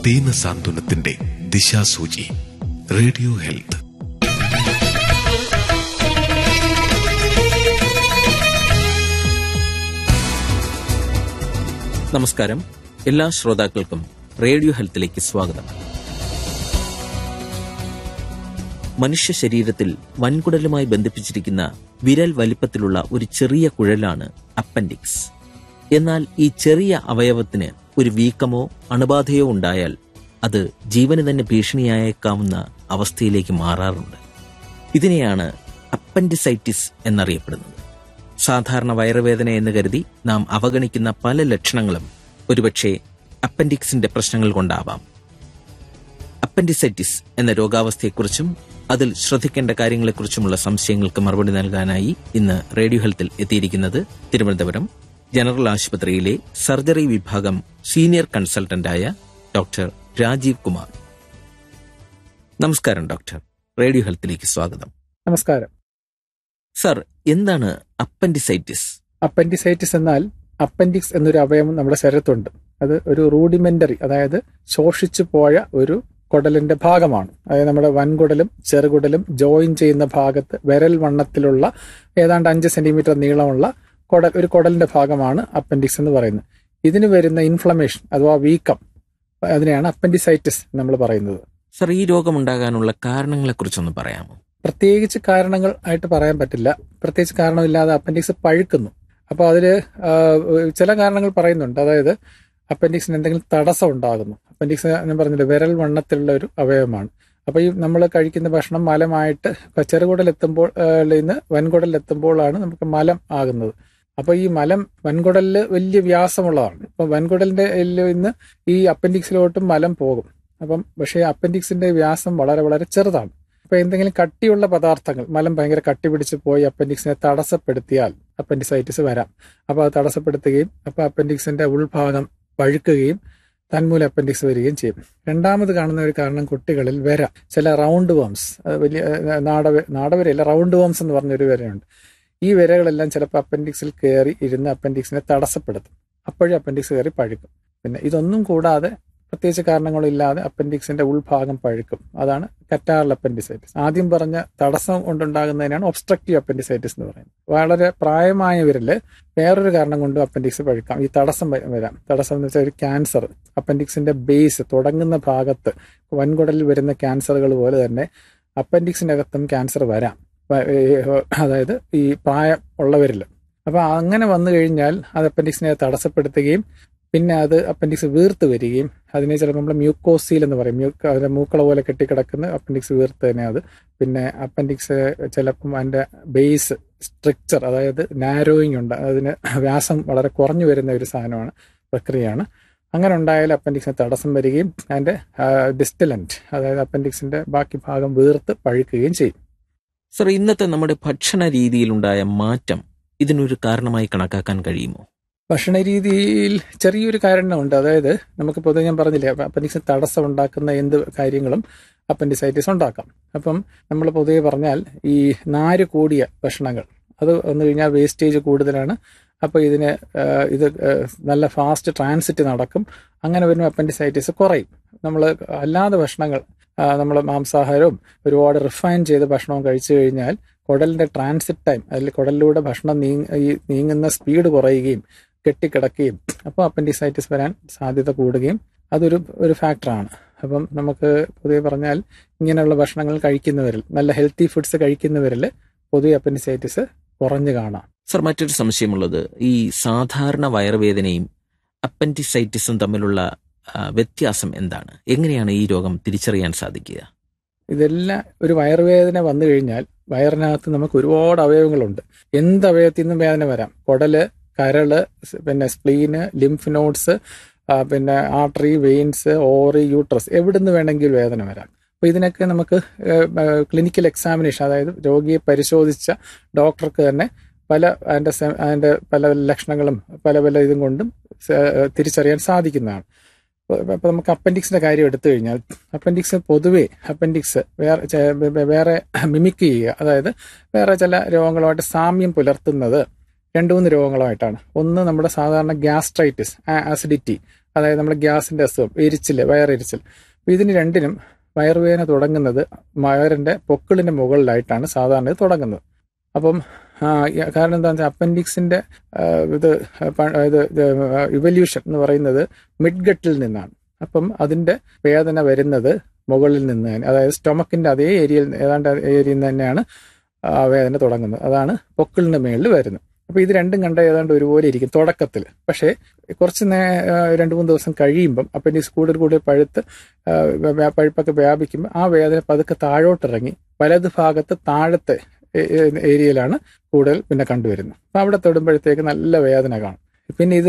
ദീന സാന്ത്വനത്തിന്റെ ദിശാസൂചി radio health നമസ്കാരം എല്ലാ ശ്രോതാക്കൾക്കും റേഡിയോ ഹെൽത്തിലേക്ക് സ്വാഗതം മനുഷ്യ ശരീരത്തിൽ വൻകുടലുമായി ബന്ധിപ്പിച്ചിരിക്കുന്ന വിരൽ വലിപ്പത്തിലുള്ള ഒരു ചെറിയ കുഴലാണ് അപ്പൻഡിക്സ് എന്നാൽ ഈ ചെറിയ അവയവത്തിന് ഒരു വീക്കമോ അണുബാധയോ ഉണ്ടായാൽ അത് ജീവന് തന്നെ ഭീഷണിയായേക്കാവുന്ന അവസ്ഥയിലേക്ക് മാറാറുണ്ട് ഇതിനെയാണ് അപ്പൻഡിസൈറ്റിസ് എന്നറിയപ്പെടുന്നത് സാധാരണ വയറുവേദന എന്ന് കരുതി നാം അവഗണിക്കുന്ന പല ലക്ഷണങ്ങളും ഒരുപക്ഷെ അപ്പൻഡിക്സിന്റെ പ്രശ്നങ്ങൾ കൊണ്ടാവാം അപ്പൻഡിസൈറ്റിസ് എന്ന രോഗാവസ്ഥയെക്കുറിച്ചും അതിൽ ശ്രദ്ധിക്കേണ്ട കാര്യങ്ങളെക്കുറിച്ചുമുള്ള സംശയങ്ങൾക്ക് മറുപടി നൽകാനായി ഇന്ന് റേഡിയോ ഹെൽത്തിൽ എത്തിയിരിക്കുന്നത് തിരുവനന്തപുരം ജനറൽ ആശുപത്രിയിലെ സർജറി വിഭാഗം സീനിയർ കൺസൾട്ടന്റായ ഡോക്ടർ രാജീവ് കുമാർ നമസ്കാരം ഡോക്ടർ റേഡിയോ ഹെൽത്തിലേക്ക് സ്വാഗതം നമസ്കാരം സർ എന്താണ് അപ്പൻഡിസൈറ്റിസ് അപ്പൻഡിസൈറ്റിസ് എന്നാൽ അപ്പൻഡിക്സ് എന്നൊരു അവയവം നമ്മുടെ ശരീരത്തുണ്ട് അത് ഒരു റൂഡിമെന്ററി അതായത് ശോഷിച്ചു പോയ ഒരു കുടലിന്റെ ഭാഗമാണ് അതായത് നമ്മുടെ വൻകുടലും ചെറുകുടലും ജോയിൻ ചെയ്യുന്ന ഭാഗത്ത് വിരൽ വണ്ണത്തിലുള്ള ഏതാണ്ട് അഞ്ച് സെന്റിമീറ്റർ നീളമുള്ള കുടൽ ഒരു കുടലിന്റെ ഭാഗമാണ് അപ്പൻഡിക്സ് എന്ന് പറയുന്നത് ഇതിന് വരുന്ന ഇൻഫ്ലമേഷൻ അഥവാ വീക്കം അതിനെയാണ് അപ്പൻഡിസൈറ്റിസ് നമ്മൾ പറയുന്നത് സർ ഈ രോഗമുണ്ടാകാനുള്ള കാരണങ്ങളെക്കുറിച്ചൊന്ന് പറയാമോ പ്രത്യേകിച്ച് കാരണങ്ങൾ ആയിട്ട് പറയാൻ പറ്റില്ല പ്രത്യേകിച്ച് കാരണമില്ലാതെ അപ്പൻഡിക്സ് പഴുക്കുന്നു അപ്പോൾ അതിൽ ചില കാരണങ്ങൾ പറയുന്നുണ്ട് അതായത് അപ്പൻഡിക്സിന് എന്തെങ്കിലും തടസ്സം ഉണ്ടാകുന്നു അപ്പൻഡിക്സ് ഞാൻ പറഞ്ഞില്ല വിരൽ വണ്ണത്തിലുള്ള ഒരു അവയവമാണ് അപ്പോൾ ഈ നമ്മൾ കഴിക്കുന്ന ഭക്ഷണം മലമായിട്ട് ചെറുകുടലെത്തുമ്പോൾ ഇന്ന് വൻകുടലിലെത്തുമ്പോഴാണ് നമുക്ക് മലം ആകുന്നത് അപ്പോൾ ഈ മലം വൻകുടലിൽ വലിയ വ്യാസമുള്ളതാണ് ഇപ്പം വൻകുടലിന്റെ ഇന്ന് ഈ അപ്പൻഡിക്സിലോട്ടും മലം പോകും അപ്പം പക്ഷേ അപ്പൻഡിക്സിന്റെ വ്യാസം വളരെ വളരെ ചെറുതാണ് അപ്പൊ എന്തെങ്കിലും കട്ടിയുള്ള പദാർത്ഥങ്ങൾ മലം ഭയങ്കര കട്ടി പിടിച്ച് പോയി അപ്പൻഡിക്സിനെ തടസ്സപ്പെടുത്തിയാൽ അപ്പൻഡിസൈറ്റിസ് വരാം അപ്പോൾ അത് തടസ്സപ്പെടുത്തുകയും അപ്പോൾ അപ്പൻഡിക്സിന്റെ ഉൾഭാഗം പഴുക്കുകയും തന്മൂലം അപ്പൻഡിക്സ് വരികയും ചെയ്യും രണ്ടാമത് കാണുന്ന ഒരു കാരണം കുട്ടികളിൽ വര ചില റൗണ്ട് വേംസ് വലിയ നാടവ നാടവരയല്ല റൗണ്ട് വേംസ് എന്ന് പറഞ്ഞൊരു വരയുണ്ട് ഈ വരകളെല്ലാം ചിലപ്പോൾ അപ്പൻഡിക്സിൽ കയറി ഇരുന്ന് അപ്പൻഡിക്സിനെ തടസ്സപ്പെടുത്തും അപ്പോഴും അപ്പൻഡിക്സ് കയറി പഴുക്കും പിന്നെ ഇതൊന്നും കൂടാതെ പ്രത്യേകിച്ച് കാരണങ്ങളില്ലാതെ അപ്പൻഡിക്സിന്റെ ഉൾഭാഗം പഴുക്കും അതാണ് കറ്റാറൽ അപ്പൻഡിസൈറ്റിസ് ആദ്യം പറഞ്ഞ തടസ്സം കൊണ്ടുണ്ടാകുന്നതിനാണ് ഒബ്സ്ട്രക്റ്റീവ് അപ്പൻഡിസൈറ്റിസ് എന്ന് പറയുന്നത് വളരെ പ്രായമായവരില് വേറൊരു കാരണം കൊണ്ടും അപ്പൻഡിക്സ് പഴുക്കാം ഈ തടസ്സം വരാം തടസ്സം എന്ന് വെച്ചാൽ ഒരു ക്യാൻസർ അപ്പൻഡിക്സിന്റെ ബേസ് തുടങ്ങുന്ന ഭാഗത്ത് വൻകുടലിൽ വരുന്ന ക്യാൻസറുകൾ പോലെ തന്നെ അപ്പൻഡിക്സിനകത്തും ക്യാൻസർ വരാം അതായത് ഈ പ്രായം ഉള്ളവരിൽ അപ്പൊ അങ്ങനെ വന്നു കഴിഞ്ഞാൽ അത് അപ്പൻഡിക്സിനെ തടസ്സപ്പെടുത്തുകയും പിന്നെ അത് അപ്പൻഡിക്സ് വീർത്ത് വരികയും അതിനെ ചിലപ്പോൾ നമ്മൾ മ്യൂക്കോസീൽ എന്ന് പറയും മ്യൂക്ക് അതിന്റെ മൂക്കള പോലെ കെട്ടിക്കിടക്കുന്ന അപ്പൻഡിക്സ് വീർത്ത് തന്നെ അത് പിന്നെ അപ്പൻഡിക്സ് ചിലപ്പം അതിന്റെ ബേസ് സ്ട്രക്ചർ അതായത് നാരോയിങ് ഉണ്ട് അതിന് വ്യാസം വളരെ കുറഞ്ഞു വരുന്ന ഒരു സാധനമാണ് പ്രക്രിയയാണ് അങ്ങനെ ഉണ്ടായാൽ അപ്പൻഡിക്സിന് തടസ്സം വരികയും അതിന്റെ ഡിസ്റ്റലന്റ് അതായത് അപ്പൻഡിക്സിന്റെ ബാക്കി ഭാഗം വീർത്ത് പഴുക്കുകയും ചെയ്യും സർ ഇന്നത്തെ നമ്മുടെ ഭക്ഷണ രീതിയിലുണ്ടായ മാറ്റം ഇതിനൊരു കാരണമായി കണക്കാക്കാൻ കഴിയുമോ ഭക്ഷണ രീതിയിൽ ചെറിയൊരു കാരണമുണ്ട് അതായത് നമുക്ക് പൊതുവെ ഞാൻ പറഞ്ഞില്ലേ അപ്പൻഡിക്സ് തടസ്സം ഉണ്ടാക്കുന്ന എന്ത് കാര്യങ്ങളും അപ്പൻഡിസൈറ്റിസ് ഉണ്ടാക്കാം അപ്പം നമ്മൾ പൊതുവെ പറഞ്ഞാൽ ഈ നാര് കൂടിയ ഭക്ഷണങ്ങൾ അത് വന്നു കഴിഞ്ഞാൽ വേസ്റ്റേജ് കൂടുതലാണ് അപ്പോൾ ഇതിന് ഇത് നല്ല ഫാസ്റ്റ് ട്രാൻസിറ്റ് നടക്കും അങ്ങനെ വരുമ്പോൾ അപ്പൻഡിസൈറ്റിസ് കുറയും നമ്മൾ അല്ലാതെ ഭക്ഷണങ്ങൾ നമ്മൾ മാംസാഹാരവും ഒരുപാട് റിഫൈൻ ചെയ്ത ഭക്ഷണവും കഴിച്ചു കഴിഞ്ഞാൽ കുടലിന്റെ ട്രാൻസിറ്റ് ടൈം അതിൽ കുടലിലൂടെ ഭക്ഷണം നീങ്ങ ഈ നീങ്ങുന്ന സ്പീഡ് കുറയുകയും കെട്ടിക്കിടക്കുകയും അപ്പോൾ അപ്പൻഡിസൈറ്റിസ് വരാൻ സാധ്യത കൂടുകയും അതൊരു ഒരു ഫാക്ടറാണ് അപ്പം നമുക്ക് പൊതുവെ പറഞ്ഞാൽ ഇങ്ങനെയുള്ള ഭക്ഷണങ്ങൾ കഴിക്കുന്നവരിൽ നല്ല ഹെൽത്തി ഫുഡ്സ് കഴിക്കുന്നവരിൽ പൊതുവെ അപ്പൻഡിസൈറ്റിസ് കുറഞ്ഞു കാണാം സർ മറ്റൊരു സംശയമുള്ളത് ഈ സാധാരണ വയറുവേദനയും അപ്പൻഡിസൈറ്റിസും തമ്മിലുള്ള വ്യത്യാസം എന്താണ് എങ്ങനെയാണ് ഈ രോഗം തിരിച്ചറിയാൻ സാധിക്കുക ഇതെല്ലാം ഒരു വയറുവേദന വന്നു കഴിഞ്ഞാൽ വയറിനകത്ത് നമുക്ക് ഒരുപാട് അവയവങ്ങളുണ്ട് എന്ത് അവയവത്തിൽ നിന്നും വേദന വരാം കുടല് കരള് പിന്നെ സ്പ്ലീന് ലിംഫ് നോഡ്സ് പിന്നെ ആർട്ടറി വെയിൻസ് ഓറി യൂട്രസ് എവിടുന്ന് വേണമെങ്കിലും വേദന വരാം അപ്പോൾ ഇതിനൊക്കെ നമുക്ക് ക്ലിനിക്കൽ എക്സാമിനേഷൻ അതായത് രോഗിയെ പരിശോധിച്ച ഡോക്ടർക്ക് തന്നെ പല അതിൻ്റെ അതിൻ്റെ പല ലക്ഷണങ്ങളും പല പല ഇതും കൊണ്ടും തിരിച്ചറിയാൻ സാധിക്കുന്നതാണ് അപ്പോൾ നമുക്ക് അപ്പൻഡിക്സിന്റെ കാര്യം എടുത്തു കഴിഞ്ഞാൽ അപ്പൻഡിക്സ് പൊതുവേ അപ്പൻഡിക്സ് വേറെ വേറെ മിമിക് ചെയ്യുക അതായത് വേറെ ചില രോഗങ്ങളുമായിട്ട് സാമ്യം പുലർത്തുന്നത് രണ്ട് മൂന്ന് രോഗങ്ങളുമായിട്ടാണ് ഒന്ന് നമ്മുടെ സാധാരണ ഗ്യാസ്ട്രൈറ്റിസ് ആസിഡിറ്റി അതായത് നമ്മുടെ ഗ്യാസിന്റെ അസുഖം എരിച്ചിൽ വയറെരിച്ചിൽ അപ്പോൾ ഇതിന് രണ്ടിനും വയറുവേദന തുടങ്ങുന്നത് വയറിന്റെ പൊക്കിളിന്റെ മുകളിലായിട്ടാണ് സാധാരണ ഇത് തുടങ്ങുന്നത് അപ്പം ആ, ഈ- കാരണം എന്താണെന്ന് വെച്ചാൽ അപ്പൻഡിക്സിന്റെ ആ, ഇത് പ- ഇത് ഇവല്യൂഷൻ എന്ന് പറയുന്നത് മിഡ് ഗട്ടിൽ നിന്നാണ് അപ്പം അതിന്റെ വേദന വരുന്നത് മുകളിൽ നിന്ന് തന്നെ അതായത് സ്റ്റൊമക്കിന്റെ അതേ ഏരിയയിൽ ഏതാണ്ട് ഏരിയയിൽ നിന്ന് തന്നെയാണ് ആ വേദന തുടങ്ങുന്നത് അതാണ് പൊക്കിളിന് മേളിൽ വരുന്നത് അപ്പോൾ ഇത് രണ്ടും കണ്ട ഏതാണ്ട് ഒരുപോലെ ഇരിക്കും തുടക്കത്തിൽ പക്ഷേ കുറച്ച് നേ ആ, രണ്ട് മൂന്ന് ദിവസം കഴിയുമ്പം അപ്പൻഡിക്സ് കൂടുതൽ കൂടുതൽ പഴുത്ത് ആ, വ്യാ- പഴുപ്പൊക്കെ വ്യാപിക്കുമ്പോൾ ആ വേദന പതുക്കെ താഴോട്ടിറങ്ങി വലത് ഭാഗത്ത് താഴത്തെ ഏ- ഏ- ഏരിയയിലാണ് കൂടുതൽ പിന്നെ കണ്ടുവരുന്നത് അപ്പം അവിടെ തൊടുമ്പോഴത്തേക്ക് നല്ല വേദന കാണും പിന്നെ ഇത്